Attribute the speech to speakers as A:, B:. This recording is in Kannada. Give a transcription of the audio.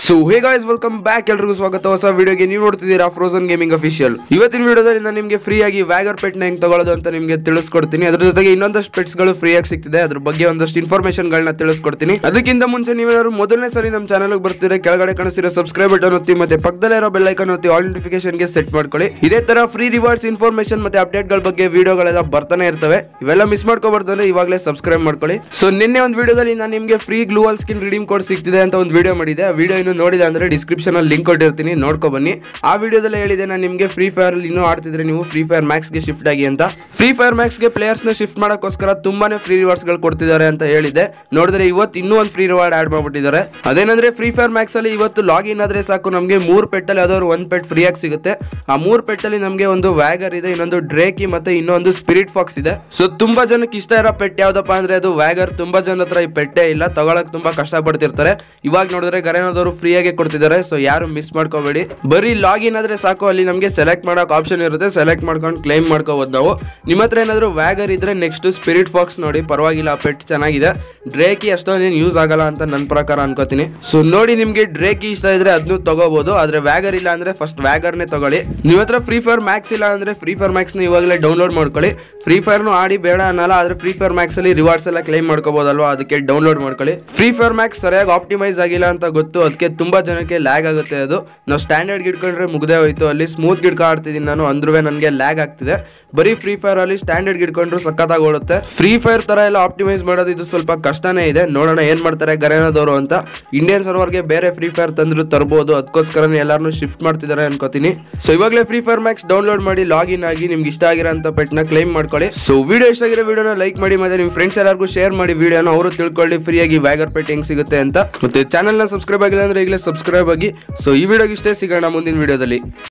A: so hey guys welcome back ಎಲ್ರಿಗೂ ಸ್ವಾಗತ ಹೊಸ ವಿಡಿಯೋಗೆ ನೀವು ನೋಡ್ತಿದ್ದೀರಾ ಫ್ರೋಸನ್ ಗೇಮಿಂಗ್ ಅಫಿಷಿಯಲ್ ಇವತ್ತಿನ ವಿಡಿಯೋದಲ್ಲಿ ನಾನು ನಿಮಗೆ ಫ್ರೀ ಆಗಿ ವ್ಯಾಗರ್ ಪೆಟ್ ನ ಹೆಂಗ್ ತಗೊಳ್ಳೋದು ಅಂತ ನಿಮಗೆ ತಿಳಿಸ್ಕೊಡ್ತೀನಿ ಅದ್ರ ಜೊತೆಗೆ ಇನ್ನೊಂದಷ್ಟು ಪೆಟ್ಸ್ ಗಳು ಫ್ರೀ ಆಗಿ ಸಿಗ್ತಿದೆ ಅದ್ರ ಬಗ್ಗೆ ಒಂದಷ್ಟು ಇನ್ಫಾರ್ಮೇಶನ್ ಗಳನ್ನ ತಿಳಿಸ್ಕೊಡ್ತೀನಿ ಅದಕ್ಕಿಂತ ಮುಂಚೆ ನೀವೇನಾದ್ರು ಮೊದಲನೇ ಸರಿ ನಮ್ಮ ಚಾನಲ್ ಬರ್ತೀರಾ ಕೆಳಗಡೆ ಕಾಣಿಸಿರೋ ಸಬ್ಸ್ಕ್ರೈಬ್ ಬಟನ್ ಒತ್ತಿ ಮತ್ತೆ ಪಕ್ಕದಲ್ಲೇ ಇರೋ ಬೆಲ್ ಐಕನ್ ಒತ್ತಿ ಆಲ್ ನೋಟಿಫಿಕೇಶನ್ ಗೆ ಸೆಟ್ ಮಾಡ್ಕೊಳ್ಳಿ ಇದೇ ತರ ಫ್ರೀ ರಿವಾರ್ಡ್ಸ್ ಇನ್ಫಾರ್ಮೇಶನ್ ಮತ್ತೆ ಅಪ್ಡೇಟ್ ಗಳ ಬಗ್ಗೆ ವಿಡಿಯೋಗಳೆಲ್ಲ ಬರ್ತಾನೆ ಇರ್ತವೆ ಇವೆಲ್ಲ ಮಿಸ್ ಮಾಡ್ಕೋಬಾರ್ದು ಅಂದ್ರೆ ಇವಾಗಲೇ ಸಬ್ಸ್ಕ್ರೈಬ್ ಮಾಡ್ಕೊಳ್ಳಿ ಸೊ ನಿನ್ನೆ ಒಂದು ವಿಡಿಯೋದಲ್ಲಿ ನಾನು ನಿಮಗೆ free gloo wall skin redeem code ಸಿಗ್ತಿದೆ ಅಂತ ಒಂದು ವಿಡಿಯೋ ಮಾಡಿದೆ ಆ ವಿಡಿಯೋ ಇನ್ನು ನೋಡಿಲ್ಲ ಅಂದ್ರೆ ಡಿಸ್ಕ್ರಿಪ್ಷನ್ ಅಲ್ಲಿ ಲಿಂಕ್ ಕೊಟ್ಟಿರ್ತೀನಿ ನೋಡ್ಕೊ ಬನ್ನಿ ಆ ವಿಡಿಯೋದಲ್ಲಿ ಹೇಳಿದೆ ನಾನು ನಿಮಗೆ ಫ್ರೀ ಫೈರ್ ಅಲ್ಲಿ ಇನ್ನೂ ಆಡ್ತಿದ್ರೆ ನೀವು ಫ್ರೀ ಫೈರ್ ಮ್ಯಾಕ್ಸ್ ಗೆ ಶಿಫ್ಟ್ ಆಗಿ ಅಂತ ಫ್ರೀ ಫೈರ್ ಮ್ಯಾಕ್ಸ್ ಗೆ ಪ್ಲೇಯರ್ಸ್ ನ ಶಿಫ್ಟ್ ಮಾಡೋಕ್ಕೋಸ್ಕರ ತುಂಬಾನೇ ಫ್ರೀ ರಿವಾರ್ಡ್ಸ್ ಗಳು ಕೊಡ್ತಿದ್ದಾರೆ ಅಂತ ಹೇಳಿದೆ ನೋಡಿದ್ರೆ ಇವತ್ತು ಇನ್ನೂ ಒಂದು ಫ್ರೀ ರಿವಾರ್ಡ್ ಆಡ್ ಮಾಡ್ಬಿಟ್ಟಿದ್ದಾರೆ ಅದೇನಂದ್ರೆ ಫ್ರೀ ಫೈರ್ ಮ್ಯಾಕ್ಸ್ ಅಲ್ಲಿ ಇವತ್ತು ಲಾಗಿನ್ ಆದ್ರೆ ಸಾಕು ನಮಗೆ ಮೂರ್ ಪೆಟ್ಟಲ್ಲಿ ಯಾವ್ದಾದ್ರು ಒಂದ್ ಪೆಟ್ ಫ್ರೀ ಆಗಿ ಸಿಗುತ್ತೆ ಆ ಮೂರ್ ಪೆಟ್ಟಲ್ಲಿ ನಮಗೆ ಒಂದು ವ್ಯಾಗರ್ ಇದೆ ಇನ್ನೊಂದು ಡ್ರೇಕಿ ಮತ್ತೆ ಇನ್ನೊಂದು ಸ್ಪಿರಿಟ್ ಫಾಕ್ಸ್ ಇದೆ ಸೊ ತುಂಬಾ ಜನಕ್ಕೆ ಇಷ್ಟ ಇರೋ ಪೆಟ್ ಯಾವ್ದಪ್ಪ ಅಂದ್ರೆ ಅದು ವ್ಯಾಗರ್ ತುಂಬಾ ಜನ ಹತ್ರ ಈ ಪೆಟ್ಟೆ ಇಲ್ಲ ತಗೊಳಕ್ ತುಂಬಾ ಕಷ್ಟ ಪಡ್ತಿರ್ತಾರೆ ಇವಾಗ ನೋಡಿದ್ರೆ ಗರೇನಾದವರು ಫ್ರೀ ಆಗಿ ಕೊಡ್ತಿದ್ದಾರೆ ಸೊ ಯಾರು ಮಿಸ್ ಮಾಡ್ಕೋಬೇಡಿ ಬರೀ ಲಾಗಿನ್ ಆದ್ರೆ ಸಾಕು ಅಲ್ಲಿ ನಮಗೆ ಸೆಲೆಕ್ಟ್ ಮಾಡಕ್ ಆಪ್ಷನ್ ಇರುತ್ತೆ ಸೆಲೆಕ್ಟ್ ಮಾಡ್ಕೊಂಡು ಕ್ಲೈಮ್ ಮಾಡ್ಕೋಬಹುದು ನಾವು ನಿಮ್ಮ ಹತ್ರ ಏನಾದ್ರು ವ್ಯಾಗರ್ ಇದ್ರೆ ನೆಕ್ಸ್ಟ್ ಸ್ಪಿರಿಟ್ ಫಾಕ್ಸ್ ನೋಡಿ ಪರವಾಗಿಲ್ಲ ಪೆಟ್ ಚೆನ್ನಾಗಿದೆ ಡ್ರೇಕಿ ಅಷ್ಟೊಂದೇನು ಯೂಸ್ ಆಗಲ್ಲ ಅಂತ ನನ್ನ ಪ್ರಕಾರ ಅನ್ಕೋತೀನಿ ಸೊ ನೋಡಿ ನಿಮ್ಗೆ ಡ್ರೇಕಿ ಇಷ್ಟ ಇದ್ರೆ ಅದನ್ನು ತಗೋಬಹುದು ಆದ್ರೆ ವ್ಯಾಗರ್ ಇಲ್ಲ ಅಂದ್ರೆ ಫಸ್ಟ್ ವ್ಯಾಗರ್ನೇ ತಗೊಳ್ಳಿ ನಿಮ್ಮ ಹತ್ರ ಫ್ರೀ ಫೈರ್ ಮ್ಯಾಕ್ಸ್ ಇಲ್ಲ ಅಂದ್ರೆ ಫ್ರೀ ಫೈರ್ ಮ್ಯಾಕ್ಸ್ ನ ಇವಾಗಲೇ ಡೌನ್ಲೋಡ್ ಮಾಡ್ಕೊಳ್ಳಿ ಫ್ರೀ ಫೈರ್ನು ಆಡಿ ಬೇಡ ಅನ್ನಲ್ಲ ಆದ್ರೆ ಫ್ರೀ ಫೈರ್ ಮ್ಯಾಕ್ಸ್ ಅಲ್ಲಿ ರಿವಾರ್ಡ್ಸ್ ಎಲ್ಲ ಕ್ಲೈಮ್ ಮಾಡ್ಕೋಬಹುದಲ್ವಾ ಅದಕ್ಕೆ ಡೌನ್ಲೋಡ್ ಮಾಡ್ಕೊಳ್ಳಿ ಫ್ರೀ ಫೈರ್ ಮ್ಯಾಕ್ಸ್ ಸರಿಯಾಗಿ ಆಪ್ಟಿಮೈಸ್ ಆಗಿಲ್ಲ ಅಂತ ಗೊತ್ತು ಅದಕ್ಕೆ ತುಂಬಾ ಜನಕ್ಕೆ ಲ್ಯಾಗ್ ಆಗುತ್ತೆ ಅದು ನಾವು ಸ್ಟ್ಯಾಂಡರ್ಡ್ ಗಿಡ್ಕೊಂಡ್ರೆ ಮುಗ್ದೇ ಹೋಯ್ತು ಅಲ್ಲಿ ಸ್ಮೂತ್ ಗಿಡ್ಕ ಆಡ್ತಿದ್ದೀನಿ ನಾನು ಅಂದ್ರೂ ನನಗೆ ಲ್ಯಾಗ್ ಆಗ್ತಿದೆ ಬರೀ ಫ್ರೀ ಫೈರ್ ಅಲ್ಲಿ ಸ್ಟ್ಯಾಂಡರ್ಡ್ ಗಿಡ್ಕೊಂಡ್ರು ಸಖತ್ತಾಗಿ ಓಡುತ್ತೆ ಫ್ರೀ ಫೈರ್ ತರ ಎಲ್ಲ ಆಪ್ಟಿಮೈಸ್ ಮಾಡೋದು ಇದು ಸ್ವಲ್ಪ ಕಷ್ಟನೇ ಇದೆ ನೋಡೋಣ ಏನ್ ಮಾಡ್ತಾರೆ ಗರೇನದವರು ಅಂತ ಇಂಡಿಯನ್ ಸರ್ವರ್ಗೆ ಬೇರೆ ಫ್ರೀ ಫೈರ್ ತಂದ್ರು ತರ್ಬೋದು ಅದಕ್ಕೋಸ್ಕರ ಎಲ್ಲಾರನು ಶಿಫ್ಟ್ ಮಾಡ್ತಿದ್ದಾರೆ ಅನ್ಕೋತೀನಿ ಸೊ ಇವಾಗಲೇ ಫ್ರೀ ಫೈರ್ ಮ್ಯಾಕ್ಸ್ ಡೌನ್ಲೋಡ್ ಮಾಡಿ ಲಾಗಿನ್ ಆಗಿ ನಿಮ್ಗೆ ಇಷ್ಟ ಆಗಿರೋಂಥ ಪೆಟ್ನ ಕ್ಲೈಮ್ ಮಾಡ್ಕೊಳ್ಳಿ ಸೊ ವಿಡಿಯೋ ಇಷ್ಟ ಆಗಿರೋ ವಿಡಿಯೋನ ಲೈಕ್ ಮಾಡಿ ಮತ್ತೆ ನಿಮ್ಮ ಫ್ರೆಂಡ್ಸ್ ಎಲ್ಲರಿಗೂ ಶೇರ್ ಮಾಡಿ ವಿಡಿಯೋನ ಅವರು ತಿಳ್ಕೊಳ್ಳಿ ಫ್ರೀಯಾಗಿ ವ್ಯಾಗರ್ ಪೆಟ್ ಹೆಂಗ್ ಸಿಗುತ್ತೆ ಅಂತ ಮತ್ತೆ ಚಾನಲ್ನ ಸಬ್ಸ್ಕ್ರೈಬ್ ಆಗಿಲ್ಲ ಅಂದ್ರೆ ಈಗಲೇ ಸಬ್ಸ್ಕ್ರೈಬ್ ಆಗಿ ಸೊ ಈ ವಿಡಿಯೋಗೆ ಇಷ್ಟೇ ಸಿಗೋಣ ಮುಂದಿನ ವಿಡಿಯೋದಲ್ಲಿ